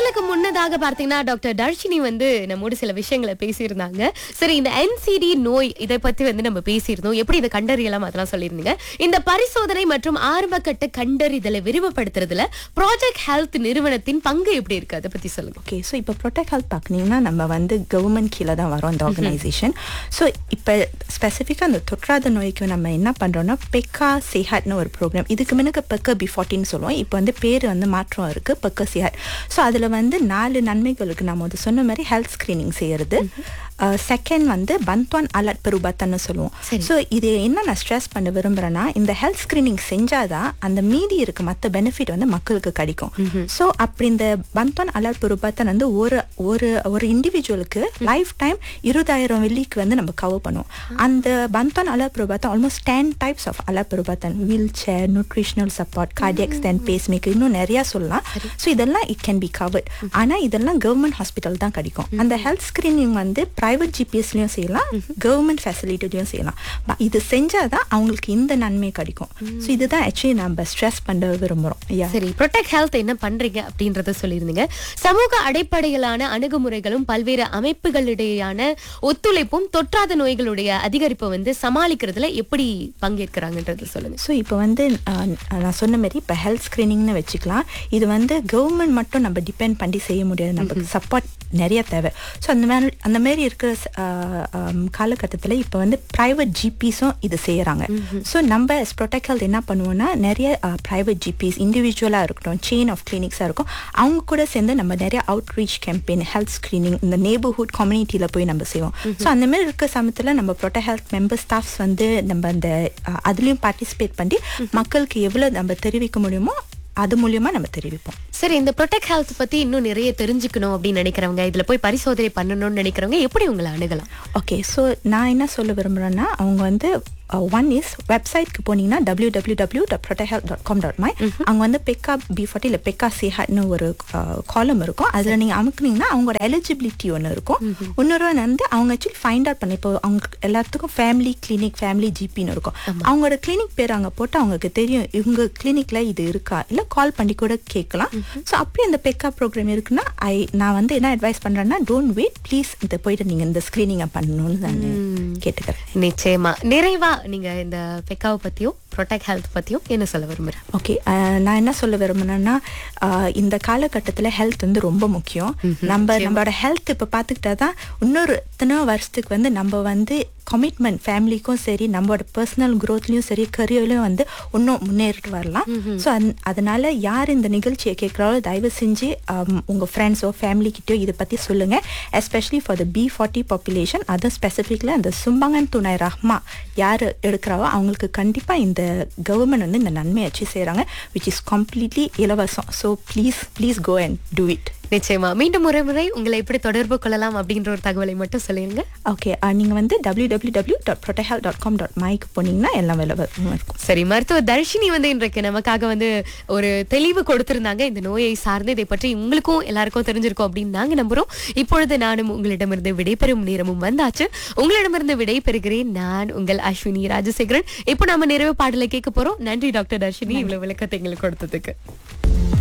பாடலுக்கு முன்னதாக பார்த்தீங்கன்னா டாக்டர் தர்ஷினி வந்து நம்மோடு சில விஷயங்களை பேசியிருந்தாங்க சரி இந்த என்சிடி நோய் இதை பத்தி வந்து நம்ம பேசியிருந்தோம் எப்படி இதை கண்டறியலாம் அதெல்லாம் சொல்லியிருந்தீங்க இந்த பரிசோதனை மற்றும் ஆரம்ப கட்ட கண்டறிதலை விரிவுபடுத்துறதுல ப்ராஜெக்ட் ஹெல்த் நிறுவனத்தின் பங்கு எப்படி இருக்கு அதை பத்தி சொல்லுங்க ஓகே ஸோ இப்போ ப்ரொடெக்ட் ஹெல்த் பார்க்குனீங்கன்னா நம்ம வந்து கவர்மெண்ட் கீழே தான் வரோம் இந்த ஆர்கனைசேஷன் ஸோ இப்போ ஸ்பெசிஃபிக்காக அந்த தொற்றாத நோய்க்கு நம்ம என்ன பண்ணுறோம்னா பெக்கா சேஹாட்னு ஒரு ப்ரோக்ராம் இதுக்கு முன்னுக்கு பெக்க பிஃபார்ட்டின்னு சொல்லுவோம் இப்போ வந்து பேர் வந்து மாற்றம் இருக்குது பெக்க சேஹாட் ஸோ அதில் வந்து நாலு நன்மைகளுக்கு நம்ம வந்து சொன்ன மாதிரி ஹெல்த் ஸ்க்ரீனிங் செய்யறது செகண்ட் வந்து பந்த்வான் அலர்ட் பெருபத்தன்னு சொல்லுவோம் சரி. ஸோ இது என்ன நான் ஸ்ட்ரெஸ் பண்ண விரும்புகிறேன்னா இந்த ஹெல்த் ஸ்க்ரீனிங் செஞ்சாதான் அந்த மீதி இருக்க மற்ற பெனிஃபிட் வந்து மக்களுக்கு கிடைக்கும் ஸோ அப்படி இந்த பந்த்வான் அலர்ட் பெருபத்தன் வந்து ஒரு ஒரு ஒரு இண்டிவிஜுவலுக்கு லைஃப் டைம் இருபதாயிரம் வெள்ளிக்கு வந்து நம்ம கவர் பண்ணுவோம் அந்த பந்த்வான் அலர்ட் பெருபத்தன் almost ten types of alert பெருபத்தன் wheelchair nutritional support cardiac stent pacemaker இன்னும் நிறையா சொல்லலாம் ஸோ இதெல்லாம் இட் கேன் பி கவர்ட் ஆனால் இதெல்லாம் கவர்மெண்ட் ஹாஸ்பிட்டல் தான் கிடைக்கும் அந்த ஹெல்த் ஸ்க்ரீனிங் வந்து ப்ரைவேட் ஜிபிஎஸ்லையும் செய்யலாம் கவர்மெண்ட் ஃபெசிலிட்டிலையும் செய்யலாம் But இது செஞ்சால் தான் அவங்களுக்கு இந்த நன்மை கிடைக்கும் ஸோ இதுதான் ஆக்சுவலி நம்ம ஸ்ட்ரெஸ் பண்ண விரும்புகிறோம் யா சரி ப்ரொடெக்ட் ஹெல்த் என்ன பண்றீங்க அப்படின்றத சொல்லியிருந்தீங்க சமூக அடிப்படையிலான அணுகுமுறைகளும் பல்வேறு அமைப்புகளிடையான ஒத்துழைப்பும் தொற்றாத நோய்களுடைய அதிகரிப்பை வந்து சமாளிக்கிறதுல எப்படி பங்கேற்கிறாங்கன்றத சொல்லுங்க ஸோ இப்போ வந்து அஹ், நான் சொன்ன மாதிரி இப்போ ஹெல்த் ஸ்க்ரீனிங்னு வச்சுக்கலாம் இது வந்து கவர்மெண்ட் மட்டும் நம்ம டிபெண்ட் பண்ணி செய்ய முடியாது நமக்கு சப்போர்ட் நிறைய தேவை ஸோ அந்த மாதிரி அந்த மாதிரி இருக்கிற காலகட்டத்தில் இப்போ வந்து ப்ரைவேட் ஜிபிஸும் இது செய்கிறாங்க ஸோ நம்ம எஸ் ப்ரொடெக்ட் ஹெல்த் என்ன பண்ணுவோம்னா நிறைய ப்ரைவேட் ஜிபிஸ் இண்டிவிஜுவலாக இருக்கட்டும் செயின் ஆஃப் கிளினிக்ஸாக இருக்கும் அவங்க கூட சேர்ந்து நம்ம நிறைய அவுட்ரீச் கேம்பெயின் ஹெல்த் ஸ்க்ரீனிங் இந்த நeighborhood கம்யூனிட்டியில் போய் நம்ம செய்வோம் ஸோ அந்த மாதிரி இருக்க சமயத்தில் நம்ம ப்ரொடெக்ட் ஹெல்த் மெம்பர் ஸ்டாஃப்ஸ் வந்து நம்ம அந்த அஹ், அதுலயும் பார்ட்டிசிபேட் பண்ணி மக்களுக்கு எவ்வளோ நம்ம தெரிவிக்க முடியுமோ அது மூலியமா நம்ம தெரிவிப்போம் சரி இந்த ப்ரொடெக்ட் ஹெல்த் பத்தி இன்னும் நிறைய தெரிஞ்சுக்கணும் அப்படின்னு நினைக்கிறவங்க இதுல போய் பரிசோதனை பண்ணணும்னு நினைக்கிறவங்க எப்படி உங்களை அணுகலாம் ஓகே ஸோ நான் என்ன சொல்ல விரும்புகிறேன்னா அவங்க வந்து ஒன் இஸ் வெப்சைட்க்கு போனீங்கன்னா W W W dot protect dot com dot my அங்கே வந்து பெக்கா பி ஃபார்ட்டி இல்லை பெக்கா சேஹாட்னு ஒரு காலம் இருக்கும் அதில் நீங்கள் அமுக்குனீங்கன்னா அவங்களோட எலிஜிபிலிட்டி ஒன்று இருக்கும் இன்னொரு ஒன்று வந்து அவங்க ஆக்சுவலி ஃபைண்ட் அவுட் பண்ணி இப்போ அவங்க எல்லாத்துக்கும் ஃபேமிலி கிளினிக் ஃபேமிலி ஜிபின்னு இருக்கும் அவங்களோட கிளினிக் பேர் அங்கே போட்டு அவங்களுக்கு தெரியும் இவங்க கிளினிக்ல இது இருக்கா இல்லை கால் பண்ணி கூட கேட்கலாம் ஸோ அப்படி அந்த பெக்கா ப்ரோக்ராம் இருக்குன்னா ஐ நான் வந்து என்ன அட்வைஸ் பண்ணுறேன்னா டோன்ட் வெயிட் ப்ளீஸ் இதை போயிட்டு நீங்கள் இந்த ஸ்க்ரீனிங்கை பண்ணணும்னு நான் கேட்டுக்கிறேன் நிச்சயமா நிறைவா நீங்க இந்த பெக்காவை பத்தியும் ப்ரொடெக்ட் ஹெல்த் பத்தியும் என்ன சொல்ல விரும்புறேன் ஓகே நான் என்ன சொல்ல விரும்புனேன்னா அஹ், இந்த காலகட்டத்தில் ஹெல்த் வந்து ரொம்ப முக்கியம் நம்ம நம்மளோட ஹெல்த் இப்போ பார்த்துக்கிட்டா தான் இன்னொரு எத்தனையோ வருஷத்துக்கு வந்து நம்ம வந்து கமிட்மெண்ட் ஃபேமிலிக்கும் சரி நம்மளோட பர்சனல் க்ரோத்லையும் சரி கரியர்லையும் வந்து இன்னும் முன்னேறிட்டு வரலாம் ஸோ அதனால யார் இந்த நிகழ்ச்சியை கேட்குறாலோ தயவு செஞ்சு um, உங்க ஃப்ரெண்ட்ஸோ ஃபேமிலிக்கிட்டயோ இதை பற்றி சொல்லுங்க especially for the P forty population அதுவும் ஸ்பெசிஃபிக்ல அந்த சும்பங்கன் துணை ரஹ்மா யார் எடுக்கிறாவோ அவங்களுக்கு கண்டிப்பாக இந்த கவர்மெண்ட் வந்து இந்த நன்மையை வச்சு செய்கிறாங்க விச் இஸ் கம்ப்ளீட்லி இலவசம் so please please go and do it நிச்சயமா மீண்டும் ஒரு முறை உங்களை எப்படி தொடர்பு கொள்ளலாம் அப்படின்ற ஒரு தகவலை மட்டும் சொல்லிருங்க ஓகே நீங்கள் வந்து W W W dot protect dot com dot மைக்கு போனீங்கன்னா எல்லாம் விலவரமாக இருக்கும் சரி மருத்துவ தர்ஷினி வந்து இன்றைக்கு நமக்காக வந்து ஒரு தெளிவு கொடுத்திருந்தாங்க இந்த நோயை சார்ந்து இதை பற்றி உங்களுக்கும் எல்லாருக்கும் தெரிஞ்சிருக்கும் அப்படின்னு நாங்க நம்புறோம் இப்பொழுது நானும் உங்களிடமிருந்து விடைபெறும் நேரமும் வந்தாச்சு உங்களிடமிருந்து விடை பெறுகிறேன் நான் உங்கள் அஸ்வினி ராஜசேகரன் இப்போ நாம நிறைவு பாடலை கேட்க போறோம் நன்றி டாக்டர் தர்ஷினி இவ்வளவு விளக்கத்தை எங்களுக்கு கொடுத்ததுக்கு